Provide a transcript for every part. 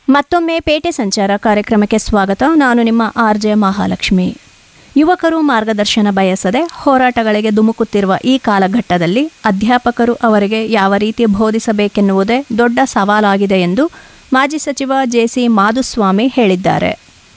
ಮತ್ತೊಮ್ಮೆ ಪೇಟೆ ಸಂಚಾರ ಕಾರ್ಯಕ್ರಮಕ್ಕೆ ಸ್ವಾಗತ ನಾನು ನಿಮ್ಮ ಆರ್ ಜೆ ಮಹಾಲಕ್ಷ್ಮಿ ಯುವಕರು ಮಾರ್ಗದರ್ಶನ ಬಯಸದೆ ಹೋರಾಟಗಳಿಗೆ ಧುಮುಕುತ್ತಿರುವ ಈ ಕಾಲಘಟ್ಟದಲ್ಲಿ ಅಧ್ಯಾಪಕರು ಅವರಿಗೆ ಯಾವ ರೀತಿ ಬೋಧಿಸಬೇಕೆನ್ನುವುದೇ ದೊಡ್ಡ ಸವಾಲಾಗಿದೆ ಎಂದು ಮಾಜಿ ಸಚಿವ ಜೆಸಿ ಮಾಧುಸ್ವಾಮಿ ಹೇಳಿದ್ದಾರೆ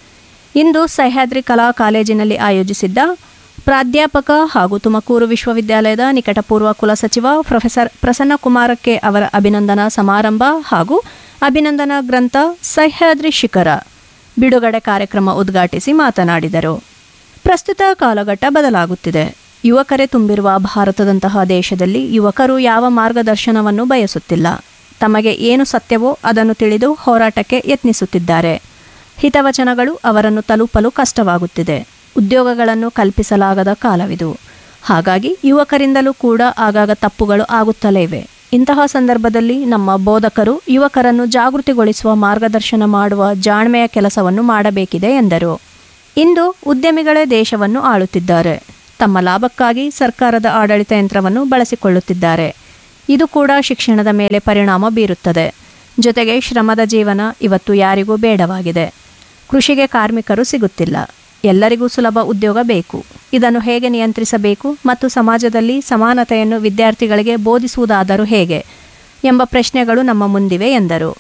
ಇಂದು ಸಹ್ಯಾದ್ರಿ ಕಲಾ ಕಾಲೇಜಿನಲ್ಲಿ ಆಯೋಜಿಸಿದ್ದ ಪ್ರಾಧ್ಯಾಪಕ ಹಾಗೂ ತುಮಕೂರು ವಿಶ್ವವಿದ್ಯಾಲಯದ ನಿಕಟಪೂರ್ವ ಕುಲಸಚಿವ ಪ್ರೊಫೆಸರ್ ಪ್ರಸನ್ನ ಕುಮಾರ ಕೆ ಅವರ ಅಭಿನಂದನಾ ಸಮಾರಂಭ ಹಾಗೂ ಅಭಿನಂದನಾ ಗ್ರಂಥ ಸಹ್ಯಾದ್ರಿ ಶಿಖರ ಬಿಡುಗಡೆ ಕಾರ್ಯಕ್ರಮ ಉದ್ಘಾಟಿಸಿ ಮಾತನಾಡಿದರು ಪ್ರಸ್ತುತ ಕಾಲಘಟ್ಟ ಬದಲಾಗುತ್ತಿದೆ ಯುವಕರೇ ತುಂಬಿರುವ ಭಾರತದಂತಹ ದೇಶದಲ್ಲಿ ಯುವಕರು ಯಾವ ಮಾರ್ಗದರ್ಶನವನ್ನು ಬಯಸುತ್ತಿಲ್ಲ ತಮಗೆ ಏನು ಸತ್ಯವೋ ಅದನ್ನು ತಿಳಿದು ಹೋರಾಟಕ್ಕೆ ಯತ್ನಿಸುತ್ತಿದ್ದಾರೆ ಹಿತವಚನಗಳು ಅವರನ್ನು ತಲುಪಲು ಕಷ್ಟವಾಗುತ್ತಿದೆ ಉದ್ಯೋಗಗಳನ್ನು ಕಲ್ಪಿಸಲಾಗದ ಕಾಲವಿದು ಹಾಗಾಗಿ ಯುವಕರಿಂದಲೂ ಕೂಡ ಆಗಾಗ ತಪ್ಪುಗಳು ಆಗುತ್ತಲೇ ಇವೆ ಇಂತಹ ಸಂದರ್ಭದಲ್ಲಿ ನಮ್ಮ ಬೋಧಕರು ಯುವಕರನ್ನು ಜಾಗೃತಿಗೊಳಿಸುವ ಮಾರ್ಗದರ್ಶನ ಮಾಡುವ ಜಾಣ್ಮೆಯ ಕೆಲಸವನ್ನು ಮಾಡಬೇಕಿದೆ ಎಂದರು ಇಂದು ಉದ್ಯಮಿಗಳೇ ದೇಶವನ್ನು ಆಳುತ್ತಿದ್ದಾರೆ ತಮ್ಮ ಲಾಭಕ್ಕಾಗಿ ಸರ್ಕಾರದ ಆಡಳಿತ ಯಂತ್ರವನ್ನು ಬಳಸಿಕೊಳ್ಳುತ್ತಿದ್ದಾರೆ ಇದು ಕೂಡ ಶಿಕ್ಷಣದ ಮೇಲೆ ಪರಿಣಾಮ ಬೀರುತ್ತದೆ ಜೊತೆಗೆ ಶ್ರಮದ ಜೀವನ ಇವತ್ತು ಯಾರಿಗೂ ಬೇಡವಾಗಿದೆ ಕೃಷಿಗೆ ಕಾರ್ಮಿಕರು ಸಿಗುತ್ತಿಲ್ಲ ಎಲ್ಲರಿಗೂ ಸುಲಭ ಉದ್ಯೋಗ ಬೇಕು ಇದನ್ನು ಹೇಗೆ ನಿಯಂತ್ರಿಸಬೇಕು ಮತ್ತು ಸಮಾಜದಲ್ಲಿ ಸಮಾನತೆಯನ್ನು ವಿದ್ಯಾರ್ಥಿಗಳಿಗೆ ಬೋಧಿಸುವುದಾದರೂ ಹೇಗೆ ಎಂಬ ಪ್ರಶ್ನೆಗಳು ನಮ್ಮ ಮುಂದಿವೆ ಎಂದರು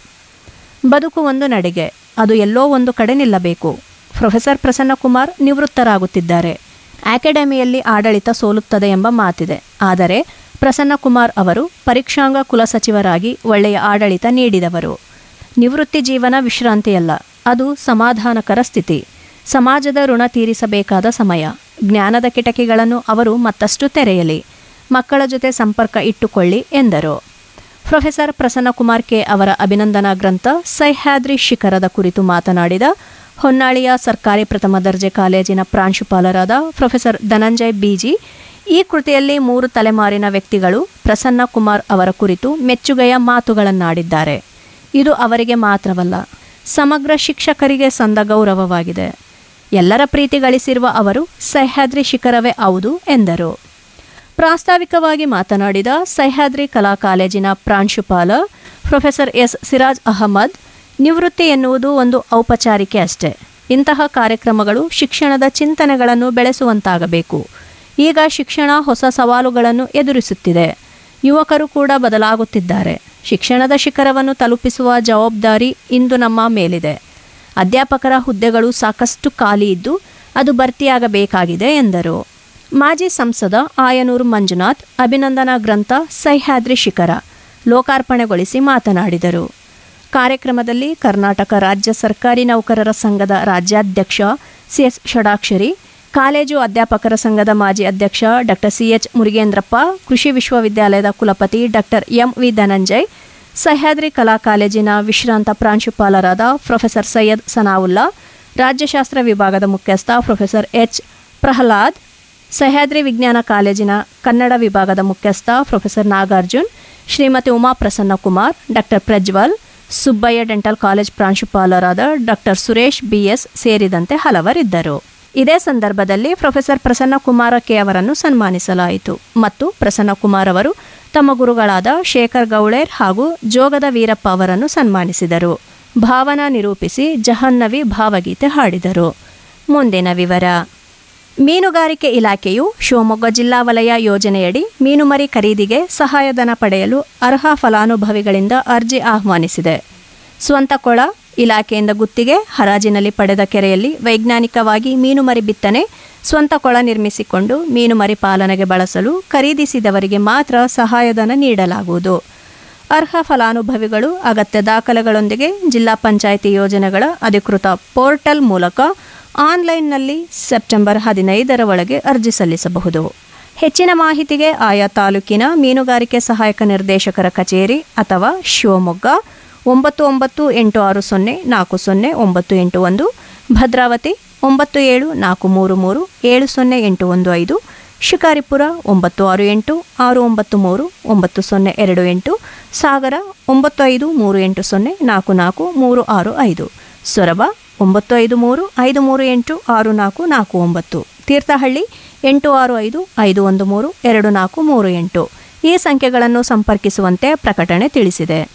ಬದುಕು ಒಂದು ನಡಿಗೆ ಅದು ಎಲ್ಲೋ ಒಂದು ಕಡೆ ನಿಲ್ಲಬೇಕು ಪ್ರೊಫೆಸರ್ ಪ್ರಸನ್ನಕುಮಾರ್ ನಿವೃತ್ತರಾಗುತ್ತಿದ್ದಾರೆ ಅಕಾಡೆಮಿಯಲ್ಲಿ ಆಡಳಿತ ಸೋಲುತ್ತದೆ ಎಂಬ ಮಾತಿದೆ ಆದರೆ ಪ್ರಸನ್ನಕುಮಾರ್ ಅವರು ಪರೀಕ್ಷಾಂಗ ಕುಲಸಚಿವರಾಗಿ ಒಳ್ಳೆಯ ಆಡಳಿತ ನೀಡಿದವರು ನಿವೃತ್ತಿ ಜೀವನ ವಿಶ್ರಾಂತಿಯಲ್ಲ ಅದು ಸಮಾಧಾನಕರ ಸ್ಥಿತಿ ಸಮಾಜದ ಋಣ ತೀರಿಸಬೇಕಾದ ಸಮಯ ಜ್ಞಾನದ ಕಿಟಕಿಗಳನ್ನು ಅವರು ಮತ್ತಷ್ಟು ತೆರೆಯಲಿ ಮಕ್ಕಳ ಜೊತೆ ಸಂಪರ್ಕ ಇಟ್ಟುಕೊಳ್ಳಿ ಎಂದರು ಪ್ರೊಫೆಸರ್ ಪ್ರಸನ್ನಕುಮಾರ್ ಕೆ ಅವರ ಅಭಿನಂದನಾ ಗ್ರಂಥ ಸಹ್ಯಾದ್ರಿ ಶಿಖರದ ಕುರಿತು ಮಾತನಾಡಿದ ಹೊನ್ನಾಳಿಯ ಸರ್ಕಾರಿ ಪ್ರಥಮ ದರ್ಜೆ ಕಾಲೇಜಿನ ಪ್ರಾಂಶುಪಾಲರಾದ ಪ್ರೊಫೆಸರ್ ಧನಂಜಯ್ ಬಿಜಿ ಈ ಕೃತಿಯಲ್ಲಿ ಮೂರು ತಲೆಮಾರಿನ ವ್ಯಕ್ತಿಗಳು ಪ್ರಸನ್ನ ಕುಮಾರ್ ಅವರ ಕುರಿತು ಮೆಚ್ಚುಗೆಯ ಮಾತುಗಳನ್ನಾಡಿದ್ದಾರೆ ಇದು ಅವರಿಗೆ ಮಾತ್ರವಲ್ಲ ಸಮಗ್ರ ಶಿಕ್ಷಕರಿಗೆ ಸಂದ ಗೌರವವಾಗಿದೆ ಎಲ್ಲರ ಪ್ರೀತಿ ಗಳಿಸಿರುವ ಅವರು ಸಹ್ಯಾದ್ರಿ ಶಿಖರವೇ ಹೌದು ಎಂದರು ಪ್ರಾಸ್ತಾವಿಕವಾಗಿ ಮಾತನಾಡಿದ ಸಹ್ಯಾದ್ರಿ ಕಲಾ ಕಾಲೇಜಿನ ಪ್ರಾಂಶುಪಾಲ ಪ್ರೊಫೆಸರ್ ಎಸ್ ಸಿರಾಜ್ ಅಹಮದ್ ನಿವೃತ್ತಿ ಎನ್ನುವುದು ಒಂದು ಔಪಚಾರಿಕೆ ಅಷ್ಟೇ ಇಂತಹ ಕಾರ್ಯಕ್ರಮಗಳು ಶಿಕ್ಷಣದ ಚಿಂತನೆಗಳನ್ನು ಬೆಳೆಸುವಂತಾಗಬೇಕು ಈಗ ಶಿಕ್ಷಣ ಹೊಸ ಸವಾಲುಗಳನ್ನು ಎದುರಿಸುತ್ತಿದೆ ಯುವಕರು ಕೂಡ ಬದಲಾಗುತ್ತಿದ್ದಾರೆ ಶಿಕ್ಷಣದ ಶಿಖರವನ್ನು ತಲುಪಿಸುವ ಜವಾಬ್ದಾರಿ ಇಂದು ನಮ್ಮ ಮೇಲಿದೆ ಅಧ್ಯಾಪಕರ ಹುದ್ದೆಗಳು ಸಾಕಷ್ಟು ಖಾಲಿ ಇದ್ದು ಅದು ಭರ್ತಿಯಾಗಬೇಕಾಗಿದೆ ಎಂದರು ಮಾಜಿ ಸಂಸದ ಆಯನೂರು ಮಂಜುನಾಥ್ ಅಭಿನಂದನಾ ಗ್ರಂಥ ಸಹ್ಯಾದ್ರಿ ಶಿಖರ ಲೋಕಾರ್ಪಣೆಗೊಳಿಸಿ ಮಾತನಾಡಿದರು ಕಾರ್ಯಕ್ರಮದಲ್ಲಿ ಕರ್ನಾಟಕ ರಾಜ್ಯ ಸರ್ಕಾರಿ ನೌಕರರ ಸಂಘದ ರಾಜ್ಯಾಧ್ಯಕ್ಷ ಸಿಎಸ್ ಷಡಾಕ್ಷರಿ ಕಾಲೇಜು ಅಧ್ಯಾಪಕರ ಸಂಘದ ಮಾಜಿ ಅಧ್ಯಕ್ಷ ಡಾಕ್ಟರ್ ಸಿಎಚ್ ಮುರುಗೇಂದ್ರಪ್ಪ ಕೃಷಿ ವಿಶ್ವವಿದ್ಯಾಲಯದ ಕುಲಪತಿ doctor M V Dhananjay Sahyadri ಕಲಾ ಕಾಲೇಜಿನ ವಿಶ್ರಾಂತ ಪ್ರಾಂಶುಪಾಲರಾದ ಪ್ರೊಫೆಸರ್ ಸೈಯದ್ ಸನಾವುಲ್ಲಾ ರಾಜ್ಯಶಾಸ್ತ್ರ ವಿಭಾಗದ ಮುಖ್ಯಸ್ಥ ಪ್ರೊಫೆಸರ್ ಎಚ್ ಪ್ರಹ್ಲಾದ್ ಸಹ್ಯಾದ್ರಿ ವಿಜ್ಞಾನ ಕಾಲೇಜಿನ ಕನ್ನಡ ವಿಭಾಗದ ಮುಖ್ಯಸ್ಥ professor Nagarjun Shrimati Uma Prasanna Kumar doctor Prajwal Subbaiah dental college ಪ್ರಾಂಶುಪಾಲರಾದ ಡಾಕ್ಟರ್ ಸುರೇಶ್ ಬಿಎಸ್ ಸೇರಿದಂತೆ ಹಲವರಿದ್ದರು ಇದೇ ಸಂದರ್ಭದಲ್ಲಿ ಪ್ರೊಫೆಸರ್ ಪ್ರಸನ್ನ ಕುಮಾರ ಕೆ ಅವರನ್ನು ಸನ್ಮಾನಿಸಲಾಯಿತು ಮತ್ತು ಪ್ರಸನ್ನ ಕುಮಾರ್ ಅವರು ತಮ್ಮ ಗುರುಗಳಾದ ಶೇಖರ್ ಗೌಳೇರ್ ಹಾಗೂ ಜೋಗದ ವೀರಪ್ಪ ಅವರನ್ನು ಸನ್ಮಾನಿಸಿದರು ಭಾವನಾ ನಿರೂಪಿಸಿ ಜಹನ್ನವಿ ಭಾವಗೀತೆ ಹಾಡಿದರು ಮುಂದಿನ ವಿವರ ಮೀನುಗಾರಿಕೆ ಇಲಾಖೆಯು ಶಿವಮೊಗ್ಗ ಜಿಲ್ಲಾ ವಲಯ ಯೋಜನೆಯಡಿ ಮೀನುಮರಿ ಖರೀದಿಗೆ ಸಹಾಯಧನ ಪಡೆಯಲು ಅರ್ಹ ಫಲಾನುಭವಿಗಳಿಂದ ಅರ್ಜಿ ಆಹ್ವಾನಿಸಿದೆ ಸ್ವಂತ ಕೊಳ ಇಲಾಖೆಯಿಂದ ಗುತ್ತಿಗೆ ಹರಾಜಿನಲ್ಲಿ ಪಡೆದ ಕೆರೆಯಲ್ಲಿ ವೈಜ್ಞಾನಿಕವಾಗಿ ಮೀನುಮರಿ ಬಿತ್ತನೆ ಸ್ವಂತ ಕೊಳ ನಿರ್ಮಿಸಿಕೊಂಡು ಮೀನುಮರಿ ಪಾಲನೆಗೆ ಬಳಸಲು ಖರೀದಿಸಿದವರಿಗೆ ಮಾತ್ರ ಸಹಾಯಧನ ನೀಡಲಾಗುವುದು ಅರ್ಹ ಫಲಾನುಭವಿಗಳು ಅಗತ್ಯ ದಾಖಲೆಗಳೊಂದಿಗೆ ಜಿಲ್ಲಾ ಪಂಚಾಯಿತಿ ಯೋಜನೆಗಳ ಅಧಿಕೃತ ಪೋರ್ಟಲ್ ಮೂಲಕ ಆನ್ಲೈನ್ನಲ್ಲಿ ಸೆಪ್ಟೆಂಬರ್ ಹದಿನೈದರ ಒಳಗೆ ಅರ್ಜಿ ಸಲ್ಲಿಸಬಹುದು ಹೆಚ್ಚಿನ ಮಾಹಿತಿಗೆ ಆಯಾ ತಾಲೂಕಿನ ಮೀನುಗಾರಿಕೆ ಸಹಾಯಕ ನಿರ್ದೇಶಕರ ಕಚೇರಿ ಅಥವಾ ಶಿವಮೊಗ್ಗ ಒಂಬತ್ತು ಒಂಬತ್ತು ಎಂಟು ಆರು ಸೊನ್ನೆ ನಾಲ್ಕು ಸೊನ್ನೆ ಒಂಬತ್ತು ಎಂಟು ಒಂದು ಭದ್ರಾವತಿ ಒಂಬತ್ತು ಏಳು ನಾಲ್ಕು ಮೂರು ಮೂರು ಏಳು ಸೊನ್ನೆ ಎಂಟು ಒಂದು ಐದು ಶಿಕಾರಿಪುರ ಒಂಬತ್ತು ಆರು ಎಂಟು ಆರು ಒಂಬತ್ತು ಮೂರು ಒಂಬತ್ತು ಸೊನ್ನೆ ಎರಡು ಎಂಟು ಸಾಗರ ಒಂಬತ್ತು ಐದು ಮೂರು ಎಂಟು ಸೊನ್ನೆ ನಾಲ್ಕು ನಾಲ್ಕು ಮೂರು ಆರು ಐದು ಸೊರಬ ಒಂಬತ್ತು ಐದು ಮೂರು ಐದು ಮೂರು ಎಂಟು ಆರು ನಾಲ್ಕು ನಾಲ್ಕು ಒಂಬತ್ತು ತೀರ್ಥಹಳ್ಳಿ ಎಂಟು ಆರು ಐದು ಐದು ಒಂದು ಮೂರು ಎರಡು ನಾಲ್ಕು ಮೂರು ಎಂಟು ಈ ಸಂಖ್ಯೆಗಳನ್ನು ಸಂಪರ್ಕಿಸುವಂತೆ ಪ್ರಕಟಣೆ ತಿಳಿಸಿದೆ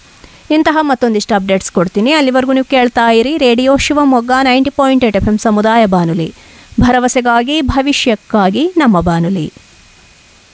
ಇಂತಹ ಮತ್ತೊಂದಿಷ್ಟು ಅಪ್ಡೇಟ್ಸ್ ಕೊಡ್ತೀನಿ ಅಲ್ಲಿವರೆಗೂ ನೀವು ಕೇಳ್ತಾ ಇರಿ radio Shivamogga ninety point eight F M ಸಮುದಾಯ ಬಾನುಲಿ ಭರವಸೆಗಾಗಿ ಭವಿಷ್ಯಕ್ಕಾಗಿ ನಮ್ಮ ಬಾನುಲಿ